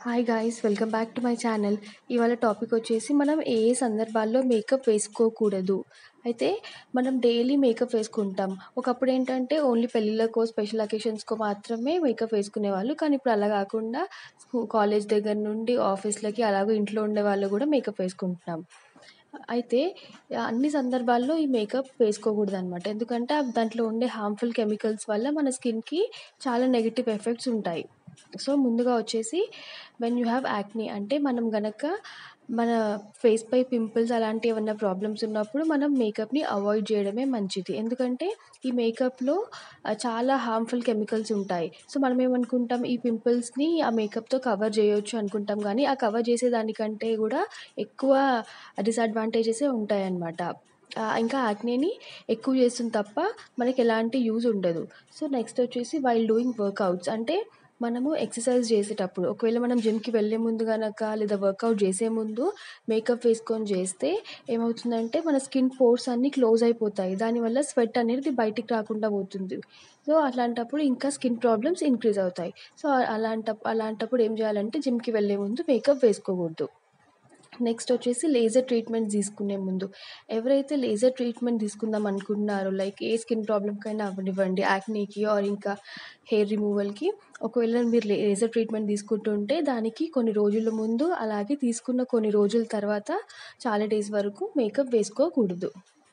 hi guys welcome back to my channel ఇవాళ topic వచ్చేసి మనం ఏ ఏ సందర్భాల్లో మేకప్ వేసుకోకూడదు అయితే మనం డైలీ మేకప్ వేసుకుంటాం ఒకప్పుడు ఏంటంటే ఓన్లీ పెళ్ళిళ్ళకో స్పెషల్ అకేషన్స్కో మాత్రమే మేకప్ వేసుకునేవాళ్ళు కానీ ఇప్పుడు అలా కాకుండా స్కూ కాలేజ్ దగ్గర నుండి ఆఫీస్లకి అలాగే ఇంట్లో ఉండే వాళ్ళు కూడా మేకప్ వేసుకుంటున్నాం అయితే అన్ని సందర్భాల్లో ఈ మేకప్ వేసుకోకూడదు అనమాట ఎందుకంటే అవి దాంట్లో ఉండే హార్మ్ఫుల్ కెమికల్స్ వల్ల మన స్కిన్కి చాలా నెగిటివ్ ఎఫెక్ట్స్ ఉంటాయి సో ముందుగా వచ్చేసి వెన్ యూ హ్యావ్ యాక్నీ అంటే మనం గనక మన ఫేస్పై పింపుల్స్ అలాంటి ఏమన్నా ప్రాబ్లమ్స్ ఉన్నప్పుడు మనం మేకప్ని అవాయిడ్ చేయడమే మంచిది ఎందుకంటే ఈ మేకప్లో చాలా హార్మ్ఫుల్ కెమికల్స్ ఉంటాయి సో మనం ఏమనుకుంటాం ఈ పింపుల్స్ని ఆ మేకప్తో కవర్ చేయొచ్చు అనుకుంటాం కానీ ఆ కవర్ చేసేదానికంటే కూడా ఎక్కువ డిసడ్వాంటేజెసే ఉంటాయి అన్నమాట ఇంకా యాక్నేని ఎక్కువ చేస్తుంది తప్ప మనకి ఎలాంటి యూజ్ ఉండదు సో నెక్స్ట్ వచ్చేసి వైల్ డూయింగ్ వర్కౌట్స్ అంటే మనము ఎక్సర్సైజ్ చేసేటప్పుడు ఒకవేళ మనం జిమ్కి వెళ్ళే ముందు కనుక లేదా వర్కౌట్ చేసే ముందు మేకప్ వేసుకొని చేస్తే ఏమవుతుందంటే మన స్కిన్ పోర్స్ అన్నీ క్లోజ్ అయిపోతాయి దానివల్ల స్వెట్ అనేది బయటికి రాకుండా పోతుంది సో అలాంటప్పుడు ఇంకా స్కిన్ ప్రాబ్లమ్స్ ఇంక్రీజ్ అవుతాయి సో అలాంట అలాంటప్పుడు ఏం చేయాలంటే జిమ్కి వెళ్ళే ముందు మేకప్ వేసుకోకూడదు నెక్స్ట్ వచ్చేసి లేజర్ ట్రీట్మెంట్ తీసుకునే ముందు ఎవరైతే లేజర్ ట్రీట్మెంట్ తీసుకుందాం అనుకుంటున్నారో లైక్ ఏ స్కిన్ ప్రాబ్లమ్కైనా అవ్వనివ్వండి యాక్నీకి ఆర్ ఇంకా హెయిర్ రిమూవల్కి ఒకవేళ మీరు లేజర్ ట్రీట్మెంట్ తీసుకుంటుంటే దానికి కొన్ని రోజుల ముందు అలాగే తీసుకున్న కొన్ని రోజుల తర్వాత చాలా డేస్ వరకు మేకప్ వేసుకోకూడదు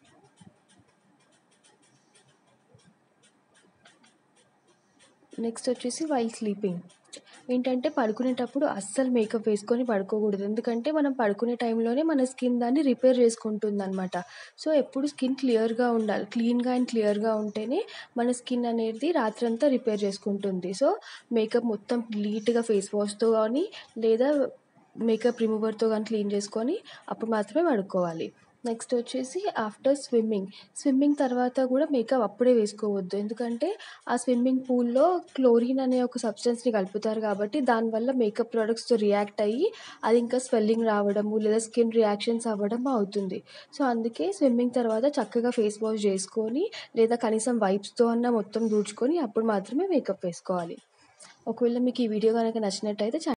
నెక్స్ట్ వచ్చేసి వైల్ స్లీపింగ్ ఏంటంటే పడుకునేటప్పుడు అస్సలు మేకప్ వేసుకొని పడుకోకూడదు ఎందుకంటే మనం పడుకునే టైంలోనే మన స్కిన్ దాన్ని రిపేర్ చేసుకుంటుంది అనమాట సో ఎప్పుడు స్కిన్ క్లియర్గా ఉండాలి క్లీన్గా అండ్ క్లియర్గా ఉంటేనే మన స్కిన్ అనేది రాత్రంతా రిపేర్ చేసుకుంటుంది సో మేకప్ మొత్తం నీట్గా ఫేస్ వాష్తో కానీ లేదా మేకప్ రిమూవర్తో కానీ క్లీన్ చేసుకొని అప్పుడు మాత్రమే పడుకోవాలి నెక్స్ట్ వచ్చేసి ఆఫ్టర్ స్విమ్మింగ్ స్విమ్మింగ్ తర్వాత కూడా మేకప్ అప్పుడే వేసుకోవద్దు ఎందుకంటే ఆ స్విమ్మింగ్ పూల్లో క్లోరిన్ అనే ఒక సబ్స్టెన్స్ని కలుపుతారు కాబట్టి దానివల్ల మేకప్ ప్రోడక్ట్స్తో రియాక్ట్ అయ్యి అది ఇంకా స్వెల్లింగ్ రావడము లేదా స్కిన్ రియాక్షన్స్ అవ్వడం అవుతుంది సో అందుకే స్విమ్మింగ్ తర్వాత చక్కగా ఫేస్ వాష్ చేసుకొని లేదా కనీసం వైప్స్తో అన్న మొత్తం దూడ్చుకొని అప్పుడు మాత్రమే మేకప్ వేసుకోవాలి ఒకవేళ మీకు ఈ వీడియో కనుక నచ్చినట్టయితే